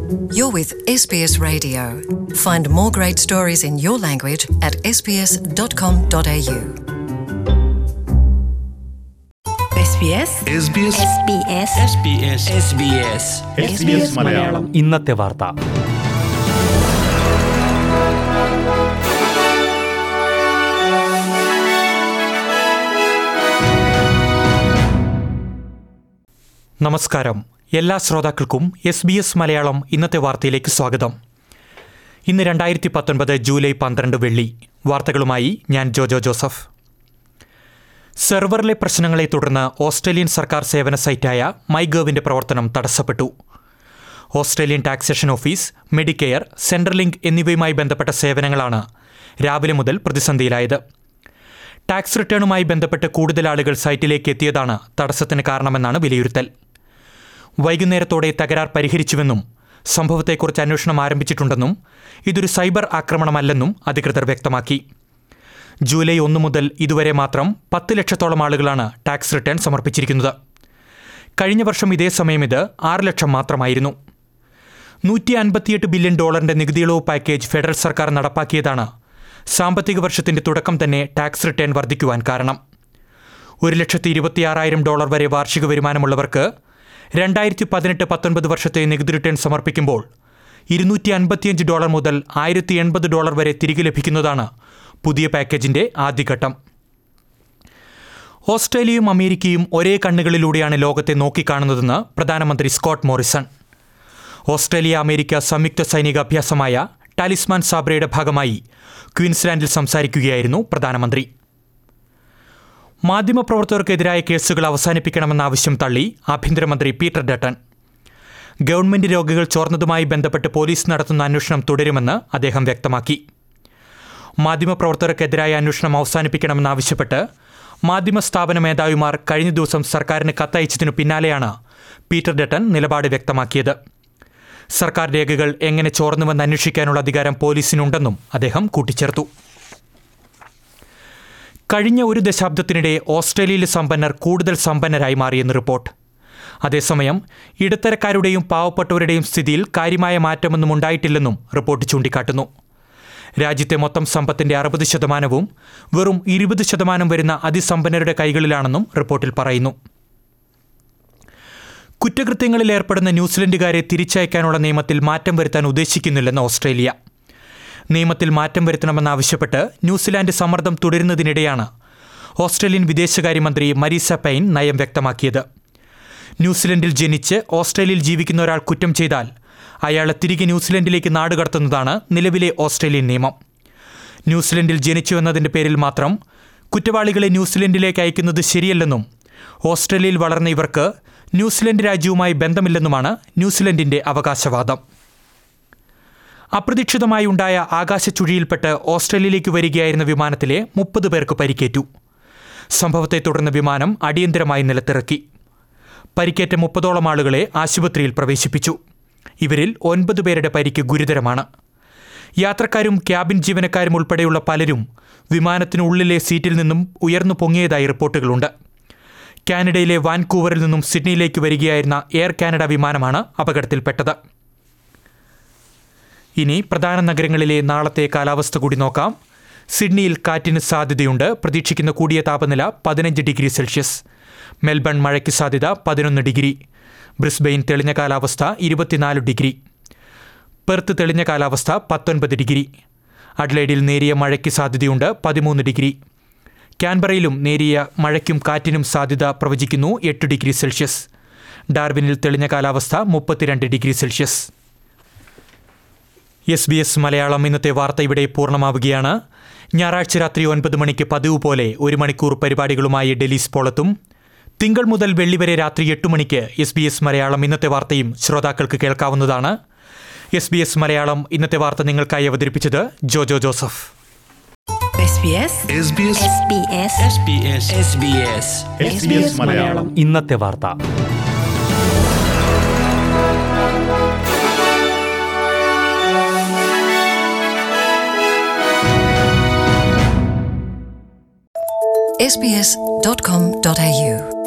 You're with SBS Radio. Find more great stories in your language at sbs.com.au. SBS SBS SBS SBS SBS Malayalam ഇന്നത്തെ വാർത്ത നമസ്കാരം എല്ലാ ശ്രോതാക്കൾക്കും S B S Malayalam ഇന്നത്തെ വാർത്തയിലേക്ക് സ്വാഗതം ഇന്ന് രണ്ടായിരത്തി പത്തൊൻപത് ജൂലൈ പന്ത്രണ്ട് വെള്ളി വാർത്തകളുമായി ഞാൻ ജോജോ ജോസഫ് സെർവറിലെ പ്രശ്നങ്ങളെ തുടർന്ന് ഓസ്ട്രേലിയൻ സർക്കാർ സേവന സൈറ്റായ മൈഗേവിന്റെ പ്രവർത്തനം തടസ്സപ്പെട്ടു Australian taxation office Medicare Centrelink എന്നിവയുമായി ബന്ധപ്പെട്ട സേവനങ്ങളാണ് രാവിലെ മുതൽ പ്രതിസന്ധിയിലായത് ടാക്സ് റിട്ടേണുമായി ബന്ധപ്പെട്ട് കൂടുതൽ ആളുകൾ സൈറ്റിലേക്ക് എത്തിയതാണ് തടസ്സത്തിന് കാരണമെന്നാണ് വിലയിരുത്തൽ വൈകുന്നേരത്തോടെ തകരാർ പരിഹരിച്ചുവെന്നും സംഭവത്തെക്കുറിച്ച് അന്വേഷണം ആരംഭിച്ചിട്ടുണ്ടെന്നും ഇതൊരു സൈബർ ആക്രമണമല്ലെന്നും അധികൃതർ വ്യക്തമാക്കി ജൂലൈ ഒന്ന് മുതൽ ഇതുവരെ മാത്രം പത്ത് ലക്ഷത്തോളം ആളുകളാണ് ടാക്സ് റിട്ടേൺ സമർപ്പിച്ചിരിക്കുന്നത് കഴിഞ്ഞ വർഷം ഇതേ സമയം ഇത് ആറ് ലക്ഷം മാത്രമായിരുന്നു നൂറ്റി അൻപത്തിയെട്ട് ബില്യൺ ഡോളറിന്റെ നികുതിയിളവ് പാക്കേജ് ഫെഡറൽ സർക്കാർ നടപ്പാക്കിയതാണ് സാമ്പത്തിക വർഷത്തിന്റെ തുടക്കം തന്നെ ടാക്സ് റിട്ടേൺ വർദ്ധിക്കുവാൻ കാരണം ഒരു ലക്ഷത്തി ഇരുപത്തിയാറായിരം ഡോളർ വരെ വാർഷിക വരുമാനമുള്ളവർക്ക് രണ്ടായിരത്തി പതിനെട്ട് പത്തൊൻപത് വർഷത്തെ നികുതി റിട്ടേൺ സമർപ്പിക്കുമ്പോൾ ഇരുന്നൂറ്റി അൻപത്തിയഞ്ച് ഡോളർ മുതൽ ആയിരത്തി എൺപത് ഡോളർ വരെ തിരികെ ലഭിക്കുന്നതാണ് പുതിയ പാക്കേജിന്റെ ആദ്യഘട്ടം ഓസ്ട്രേലിയയും അമേരിക്കയും ഒരേ കണ്ണുകളിലൂടെയാണ് ലോകത്തെ നോക്കിക്കാണുന്നതെന്ന് പ്രധാനമന്ത്രി സ്കോട്ട് മോറിസൺ ഓസ്ട്രേലിയ അമേരിക്ക സംയുക്ത സൈനിക അഭ്യാസമായ ടാലിസ്മാൻ സാബ്രയുടെ ഭാഗമായി ക്വീൻസ്ലാൻഡിൽ സംസാരിക്കുകയായിരുന്നു പ്രധാനമന്ത്രി മാധ്യമപ്രവർത്തകർക്കെതിരായ കേസുകൾ അവസാനിപ്പിക്കണമെന്ന ആവശ്യം തള്ളി ആഭ്യന്തരമന്ത്രി പീറ്റർ ഡട്ടൺ ഗവൺമെന്റ് രോഗികൾ ചോർന്നതുമായി ബന്ധപ്പെട്ട് പോലീസ് നടത്തുന്ന അന്വേഷണം തുടരുമെന്ന് അദ്ദേഹം വ്യക്തമാക്കി മാധ്യമപ്രവർത്തകർക്കെതിരായ അന്വേഷണം അവസാനിപ്പിക്കണമെന്നാവശ്യപ്പെട്ട് മാധ്യമ സ്ഥാപന മേധാവിമാർ കഴിഞ്ഞ ദിവസം സർക്കാരിന് കത്തയച്ചതിനു പിന്നാലെയാണ് പീറ്റർ ഡട്ടൺ നിലപാട് വ്യക്തമാക്കിയത് സർക്കാർ രേഖകൾ എങ്ങനെ ചോർന്നുവെന്ന് അന്വേഷിക്കാനുള്ള അധികാരം പോലീസിനുണ്ടെന്നും അദ്ദേഹം കൂട്ടിച്ചേർത്തു കഴിഞ്ഞ ഒരു ദശാബ്ദത്തിനിടെ ഓസ്ട്രേലിയയിലെ സമ്പന്നർ കൂടുതൽ സമ്പന്നരായി മാറിയെന്ന് റിപ്പോർട്ട് അതേസമയം ഇടത്തരക്കാരുടെയും പാവപ്പെട്ടവരുടെയും സ്ഥിതിയിൽ കാര്യമായ മാറ്റമൊന്നും ഉണ്ടായിട്ടില്ലെന്നും റിപ്പോർട്ട് ചൂണ്ടിക്കാട്ടുന്നു രാജ്യത്തെ മൊത്തം സമ്പത്തിന്റെ അറുപത് ശതമാനവും വെറും ഇരുപത് ശതമാനം വരുന്ന അതിസമ്പന്നരുടെ കൈകളിലാണെന്നും റിപ്പോർട്ടിൽ പറയുന്നു കുറ്റകൃത്യങ്ങളിൽ ഏർപ്പെടുന്ന ന്യൂസിലൻഡുകാരെ തിരിച്ചയക്കാനുള്ള നിയമത്തിൽ മാറ്റം വരുത്താൻ ഉദ്ദേശിക്കുന്നില്ലെന്ന് ഓസ്ട്രേലിയ നിയമത്തിൽ മാറ്റം വരുത്തണമെന്നാവശ്യപ്പെട്ട് ന്യൂസിലാൻഡ് സമ്മർദ്ദം തുടരുന്നതിനിടെയാണ് ഓസ്ട്രേലിയൻ വിദേശകാര്യമന്ത്രി മരീസ പൈൻ നയം വ്യക്തമാക്കിയത് ന്യൂസിലൻഡിൽ ജനിച്ച് ഓസ്ട്രേലിയയിൽ ജീവിക്കുന്ന ഒരാൾ കുറ്റം ചെയ്താൽ അയാളെ തിരികെ ന്യൂസിലൻഡിലേക്ക് നാടുകടത്തുന്നതാണ് നിലവിലെ ഓസ്ട്രേലിയൻ നിയമം ന്യൂസിലൻഡിൽ ജനിച്ചു എന്നതിൻ്റെ പേരിൽ മാത്രം കുറ്റവാളികളെ ന്യൂസിലൻഡിലേക്ക് അയക്കുന്നത് ശരിയല്ലെന്നും ഓസ്ട്രേലിയയിൽ വളർന്ന ഇവർക്ക് ന്യൂസിലൻഡ് രാജ്യവുമായി ബന്ധമില്ലെന്നുമാണ് ന്യൂസിലൻഡിന്റെ അവകാശവാദം അപ്രതീക്ഷിതമായി ഉണ്ടായ ആകാശച്ചുഴിയിൽപ്പെട്ട് ഓസ്ട്രേലിയയിലേക്ക് വരികയായിരുന്ന വിമാനത്തിലെ മുപ്പത് പേർക്ക് പരിക്കേറ്റു സംഭവത്തെ തുടർന്ന് വിമാനം അടിയന്തരമായി നിലത്തിറക്കി പരിക്കേറ്റ മുപ്പതോളം ആളുകളെ ആശുപത്രിയിൽ പ്രവേശിപ്പിച്ചു ഇവരിൽ ഒൻപത് പേരുടെ പരിക്ക് ഗുരുതരമാണ് യാത്രക്കാരും ക്യാബിൻ ജീവനക്കാരും ഉൾപ്പെടെയുള്ള പലരും വിമാനത്തിനുള്ളിലെ സീറ്റിൽ നിന്നും ഉയർന്നു പൊങ്ങിയതായി റിപ്പോർട്ടുകളുണ്ട് കാനഡയിലെ വാൻകൂവറിൽ നിന്നും സിഡ്നിയിലേക്ക് വരികയായിരുന്ന എയർ കാനഡ വിമാനമാണ് അപകടത്തിൽപ്പെട്ടത് ഇനി പ്രധാന നഗരങ്ങളിലെ നാളത്തെ കാലാവസ്ഥ കൂടി നോക്കാം സിഡ്നിയിൽ കാറ്റിന് സാധ്യതയുണ്ട് പ്രതീക്ഷിക്കുന്ന കൂടിയ താപനില പതിനഞ്ച് ഡിഗ്രി സെൽഷ്യസ് മെൽബൺ മഴയ്ക്ക് സാധ്യത പതിനൊന്ന് ഡിഗ്രി ബ്രിസ്ബെയിൻ തെളിഞ്ഞ കാലാവസ്ഥ ഇരുപത്തിനാല് ഡിഗ്രി പെർത്ത് തെളിഞ്ഞ കാലാവസ്ഥ പത്തൊൻപത് ഡിഗ്രി അഡ്ലൈഡിൽ നേരിയ മഴയ്ക്ക് സാധ്യതയുണ്ട് പതിമൂന്ന് ഡിഗ്രി ക്യാൻബറയിലും നേരിയ മഴയ്ക്കും കാറ്റിനും സാധ്യത പ്രവചിക്കുന്നു എട്ട് ഡിഗ്രി സെൽഷ്യസ് ഡാർവിനിൽ തെളിഞ്ഞ കാലാവസ്ഥ മുപ്പത്തിരണ്ട് degree Celsius S B S Malayalam ഇന്നത്തെ വാർത്ത ഇവിടെ പൂർണ്ണമാവുകയാണ് ഞായറാഴ്ച രാത്രി ഒൻപത് മണിക്ക് പതിവ് പോലെ ഒരു മണിക്കൂർ പരിപാടികളുമായി ഡെലീസ് പോളത്തും തിങ്കൾ മുതൽ വെള്ളി വരെ രാത്രി എട്ട് മണിക്ക് എസ് ബി എസ് മലയാളം ഇന്നത്തെ വാർത്തയും ശ്രോതാക്കൾക്ക് കേൾക്കാവുന്നതാണ് എസ് ബി എസ് മലയാളം ഇന്നത്തെ വാർത്ത നിങ്ങൾക്കായി അവതരിപ്പിച്ചത് Jojo Joseph SBS SBS SBS SBS SBS SBS Malayalam ഇന്നത്തെ വാർത്ത sbs.com.au